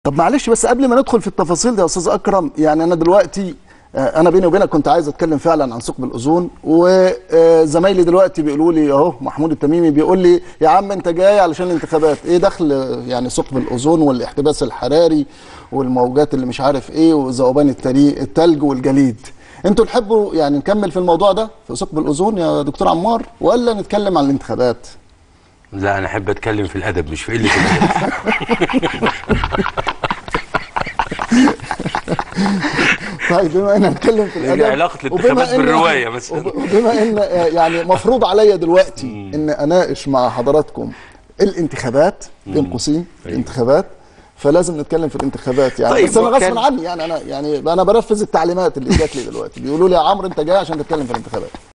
طب معلش بس قبل ما ندخل في التفاصيل دي يا استاذ اكرم يعني انا دلوقتي آه، انا بيني وبينك كنت عايز اتكلم فعلا عن ثقب الاوزون وزمايلي دلوقتي بيقولوا لي اهو محمود التميمي بيقول لي يا عم انت جاي علشان الانتخابات ايه دخل آه، يعني ثقب الاوزون والاحتباس الحراري والموجات اللي مش عارف ايه وذوبان التلي- التلج والجليد انتوا تحبوا يعني نكمل في الموضوع ده في ثقب الاوزون يا دكتور عمار ولا نتكلم عن الانتخابات لا انا احب اتكلم في الادب مش في قله الادب طيب بما ان هنتكلم في لأن الادب علاقة وبما الانتخابات إن- بالرواية مثلاً. وب- وبما ان يعني مفروض عليا دلوقتي ان اناقش مع حضراتكم الانتخابات بين قوسين الانتخابات فلازم نتكلم في الانتخابات يعني طيب، بس انا هو غصب كان- عني يعني انا يعني انا بنفذ التعليمات اللي جات لي دلوقتي بيقولوا لي يا عمرو انت جاي عشان تتكلم في الانتخابات